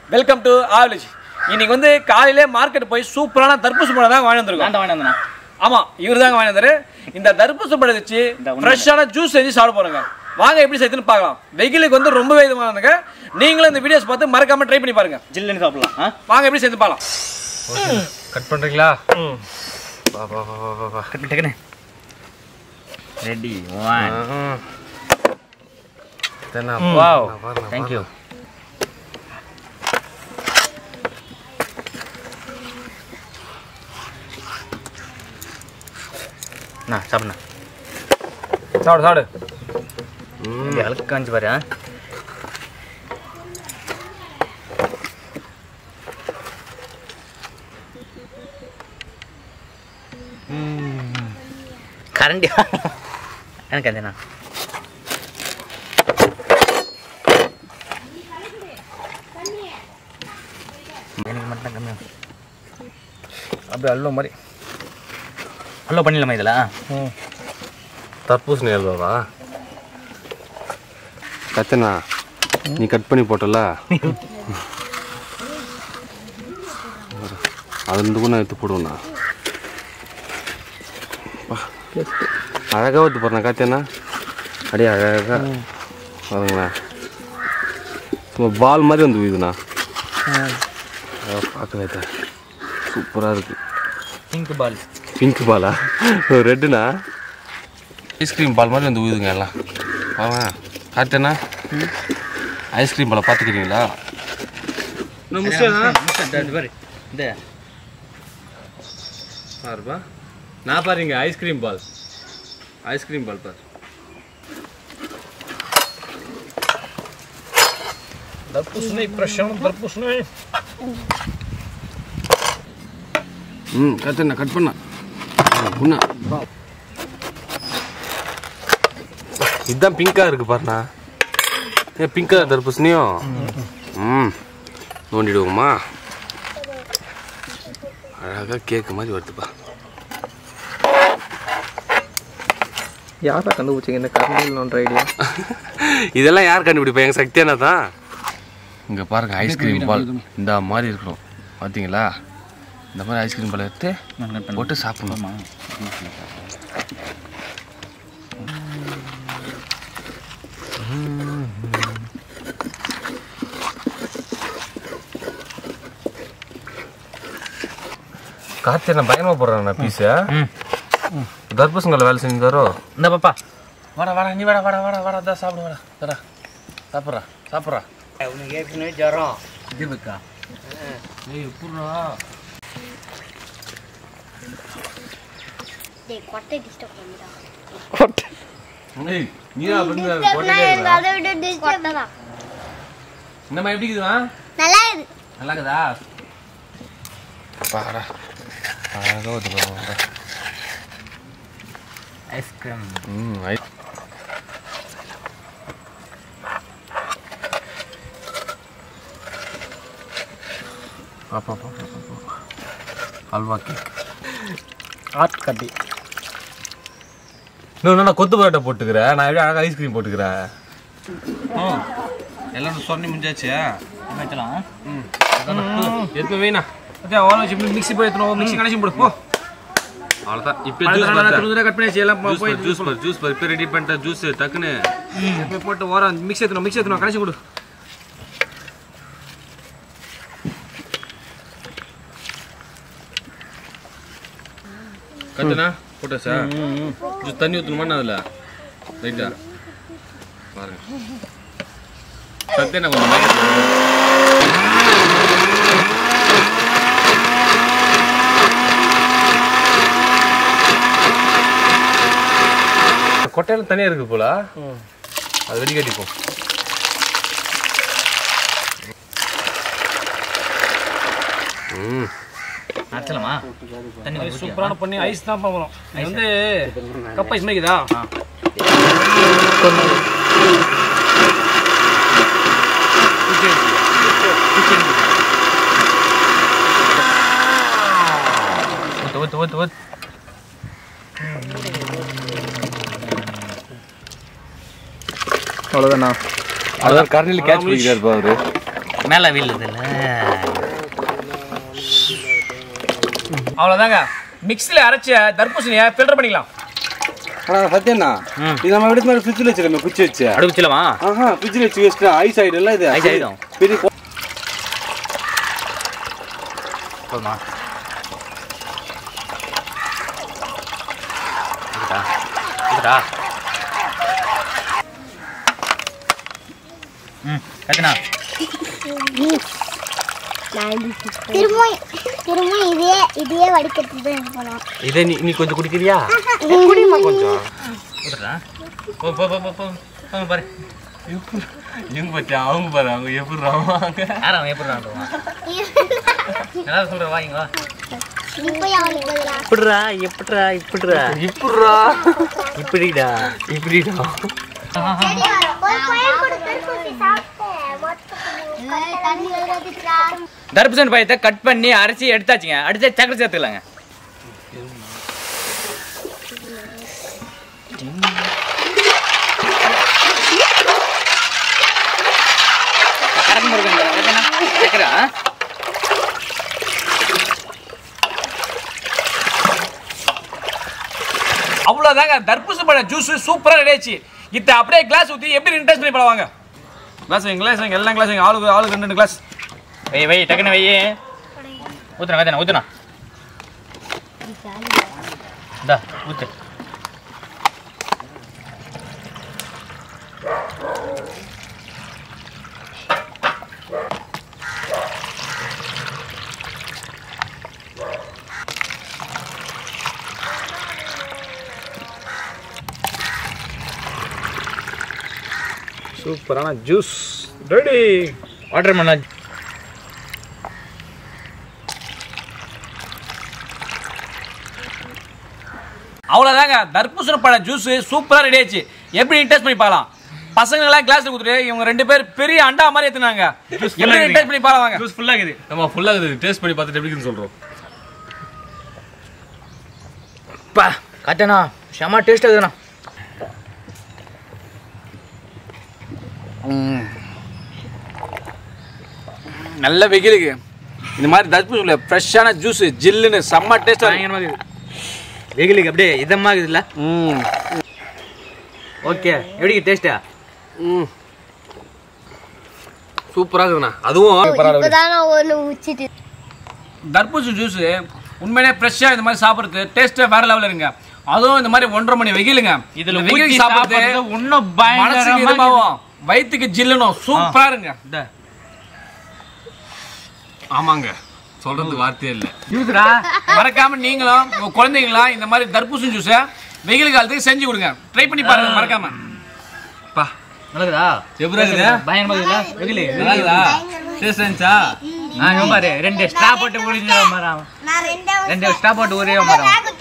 Welcome to ஆவலேஜ் இன்னைக்கு வந்து காலையிலே மார்க்கெட் போய் சூப்பரான தர்பூசணி பழம் தான் வாங்கி வந்திருக்கோம் நான் தான் வாங்கிட்டு வந்தேண்ணா ஆமா இவர் தாங்க வாங்கி வந்தாரு இந்த தர்பூசணி பழம் வச்சு இந்த உண்மை. ஃப்ரெஷ்ஷான ஜூஸ் செஞ்சு சாப்பிட போறோங்க வாங்க எப்படி செய்யுதுன்னு பார்க்கலாம் வெயிலுக்கு வந்து ரொம்பவே இது வாங்க நீங்களும் இந்த வீடியோஸ் பார்த்து மறக்காம ட்ரை பண்ணி பாருங்க ஜில்லுன்னு சாப்பிடலாம் ஆ வாங்க எப்படி செஞ்சு பார்க்கலாம் கட் பண்றீங்களா வா வா வா வா வா வா டக்கு டக்குன்னு ரெடி ஒன் தென்னா வாவ் நான் வரேன், தேங்க்யூ அண்ணா சாப்பிட்ண்ணா சாப்பிடு சாப்பிடு இது அழுக்காஞ்சு பாரு ஆ கரண்டியா எனக்கு அதுண்ணா எனக்கு மட்டும் தான் கம்மியாக அப்படியே அல்லும் மாதிரி ஹலோ பண்ணிடலாமா இதில் தர்பூசணி அல்வாவா கத்தனா நீ கட் பண்ணி போட்டல அது இருந்து கூட நான் எடுத்து போடுவேண்ணா அழகாக எடுத்து போடுறேன் காத்தேண்ணா அப்படியே அழகாக அதுங்கண்ணா சும்மா பால் மாதிரி வந்து உயுதுண்ணா பார்க்கவே சூப்பராக இருக்குது பிங்க் பால் பிங்க் பாலா ரெட்டுண்ணா ஐஸ்கிரீம் பால் மாதிரி வந்து ஊதுங்க எல்லாம் வாங்க காட்டுண்ணா ஐஸ்கிரீம் பாலை பார்த்துக்கிறீங்களா பாரு இந்த பாருப்பா நான் பாருங்க ஐஸ்கிரீம் பால் ஐஸ்கிரீம் பால் பாரு தர்பூசணி ஃப்ரெஷ்ஷான தர்பூசணி ம் கத்துண்ணா கட் பண்ண புண்ணா இதுதான் பிங்காக இருக்கு பாருண்ணா ஏ பிங்காக தர்பூசணியும் ம் நோண்டிடுவோமா அழகாக கேக்கு மாதிரி வருதுப்பா யாரா கண்டுபிடிச்சிங்க இந்த கரண்டில் நோன்ற ஐடியா இதெல்லாம் யார் கண்டுபிடிப்பா எங்கள் சக்தியானா தான் இங்கே பாருங்க ஐஸ்கிரீம் பால் இந்த மாதிரி இருக்கணும் பார்த்தீங்களா இந்த மாதிரி ஐஸ்கிரீம் பால் எடுத்து போட்டு சாப்பிடணும் கார்த்தி நான் பயமா போடுறேன் பீஸு தர்பூசங்களை வேலை செஞ்சு தரோ இந்த பாப்பா வாடா வாடா நீ வாடா வாடா வாடா வாடா தான் சாப்பிடு வாடா தரா சாப்பிட்றா சாப்பிட்றா உனக்கு ஏற்கனவே ஜரம் தீபக்கா ஏய் எப்பட்றா டேய் கொட்டை டிஸ்டர்ப் பண்ணிடா ஏய் நீயா வந்து நான் எனக்கு அதை விட டிஸ்டர்ப் தான் என்னம்மா எப்படி இருக்குதுமா நல்லா இருக்கு நல்லா இருக்குதா பாடா அழகாக வருது பாருங்க ஐஸ்கிரீம் ம் ஐ பாப்பா பாப்பா பாப்பா அல்வா கேக் ஆட் கட்டி இன்னும் நான் கொத்து பரோட்டா போட்டுக்கிறேன் நான் எப்படி அழகாக ஐஸ்கிரீம் போட்டுக்கிறேன் எல்லாம் சொன்னி முடிஞ்சாச்சு வைக்கலாம் எதுவும் வேணா ஓகே ஓலை வச்சு மிக்ஸி போய் எடுத்துனோம் மிக்ஸி கனெக்ஷன் போடு போ அவ்வளோதான் இப்போ அது ஜூஸ் நல்லா துரு துரா கட் பண்ணி எல்லாம் ஜூஸ் போய் பார் ஜூஸ் பார் ஜூஸ் பார் இப்போ ரெடி பண்ணிட்டேன் ஜூஸ் டக்குன்னு போய் போட்டு ஓரம் மிக்ஸி எடுத்துனோம் மிக்ஸி எடுத்துனோம் கனெக்ஷன் கொடு கட்டுனா போட்டாச்சா ஜூஸ் தண்ணி ஊற்றணுமா அதில் ரைட்டா பாருங்க சத்தியா நான் கொஞ்சம் மயக்கம் கொட்டையில தனியா இருக்கு போல அது வெடி கட்டிப்போம் ம் நடத்தலாமா தண்ணி கொஞ்சம் ஊத்தியா? சூப்பரான பண்ணி ஐஸ் தான் பார்க்குறோம் இது வந்து கப் ஐஸ் மேய்க்குதா ஊத்து ஊத்து ஊத்து ஊத்து அவ்வளோதாண்ணா அதான் கரண்டில் கேட்ச் பிடிக்கிறாரு அவரு மேலே வீழுதுல்ல அவ்வளோதாங்க மிக்ஸியில் அரைச்ச தர்பூசணியை ஃபில்டர் பண்ணிக்கலாம் ஆனால் சத்தியண்ணா ம். இது நம்ம எடுத்து மாதிரி ஃப்ரிட்ஜில் வச்சிருக்கோம் குச்சி வச்சு அடுப்பிச்சலாமா ஆஹா ஃப்ரிட்ஜில் வச்சு வச்சுட்டு ஐஸ் ஆகிடும்ல இது ஐஸ் ஆயிடும். பெரிய கோ- போதுமா இதுடா இதுடா ம் கத்துனா திரும்ப திரும்ப இதே இதே வடிகட்டு தான் போனோம் இதை நீ நீ கொஞ்சம் குடிக்கிறியா குடிமா கொஞ்சம் ஊத்துடா போ போ போ போ போ போ பாரு இவங்க பத்தி அவங்க பாரு அவங்க எப்படி அவங்க யார் அவன் எப்படி ஆடுவான் எல்லாரும் சொல்கிற வாங்க வா இப்போ அவனுக்கு பதிலா இப்படிடா எப்படிடா இப்படிடா இப்படிரா இப்படிடா இப்படிடா ஒரு பையன் கூட தடுப்பூசி சாப்பிட்டேன் மொத்தம் தண்ணி எழுதிட்டா தர்பூசணி பழத்தை கட் பண்ணி அரைச்சி எடுத்தாச்சுங்க அடுத்து சக்கரை சேர்த்துக்கலாங்க கரெக்ட் முருகன் சக்கரை ஆ? அவ்வளோதாங்க தர்பூசணி பழ ஜூஸ் சூப்பராக ரெடி ஆச்சு இத்த அப்படியே கிளாஸ் ஊற்றி எப்படி இன்ட்ரெஸ்ட் பண்ணி பழவாங்க கிளாஸ் வைங்க கிளாஸ் வைங்க எல்லாம் கிளாஸ் வைங்க ஆளுக்கு ஆளுக்கு ரெண்டு ரெண்டு கிளாஸ் வை வை டக்குன்னு வை ஊத்துனா கத்தனா ஊத்துனா இந்தா ஊத்து சூப்பரான ஜூஸ் ரெடி வாட்டர் மண்ணா அவ்வளோதாங்க தர்பூசணி பழ ஜூஸ் சூப்பராக ரெடி ஆச்சு எப்படி டேஸ்ட் பண்ணி பார்க்கலாம் பசங்களெல்லாம் கிளாஸ்ல கொடுத்துட்டு இவங்க ரெண்டு பேர் பெரிய அண்டா மாதிரி எடுத்துனாங்க எப்படி டேஸ்ட் பண்ணி பார்க்கலாம் வாங்க ஜூஸ் ஃபுல்லாக இருக்குது நம்ம ஃபுல்லாக இது டேஸ்ட் பண்ணி பார்த்துட்டு எப்படி இருக்குன்னு சொல்கிறோம் பா கத்தனா செம்ம டேஸ்ட் இருக்குதுண்ணா நல்ல வெயிலுக்கு இந்த மாதிரி தர்பூசணில ஃப்ரெஷ்ஷான ஜூஸ் ஜில்லுன்னு செம்ம டேஸ்ட்டாக பயங்கரமாக இருக்குது வெயிலுக்கு அப்படியே இதமாக இருக்குதுல்ல ம் ஓகே எப்படி டேஸ்ட்டா ம் சூப்பராக இருக்குண்ணா அதுவும் இப்பதான் நான் ஒன்று உச்சிட்டு தர்பூசணி ஜூஸ் உண்மையிலே ஃப்ரெஷ்ஷாக இந்த மாதிரி சாப்பிட்றது டேஸ்ட்டே வேற லெவலில் இருங்க அதுவும் இந்த மாதிரி ஒன்றரை மணி வெயிலுங்க இதுல இந்த ஊத்தி வெயிலுக்கு சாப்பிட்றது சாப்பிடுறது இன்னும் மனசுக்கு பயங்கரமா இதமாவும் வயிற்றுக்கு ஜில்லுனும் சூப்பரா இருங்க இந்த ஆமாங்க சொல்றது வார்த்தையே இல்லை ஜூஸ்டா மறக்காம நீங்களும் உங்க குழந்தைங்களாம் இந்த மாதிரி தர்பூசணி ஜூஸை வெயில் காலத்துக்கு செஞ்சு கொடுங்க ட்ரை பண்ணி பாருங்க மறக்காம பா நல்லதா எப்படி இருக்குது பயங்கரமா இருக்குல்ல வெயிலு நல்லா இருக்குதா டேஸ்ட் இருந்துச்சா ஆ இவன் பாரு ரெண்டு ஸ்ட்ரா போட்டு குடிஞ்சிட மாறான் நான் ரெண்டாவது ரெண்டு ஸ்ட்ரா போட்டு ஒரே மாறான்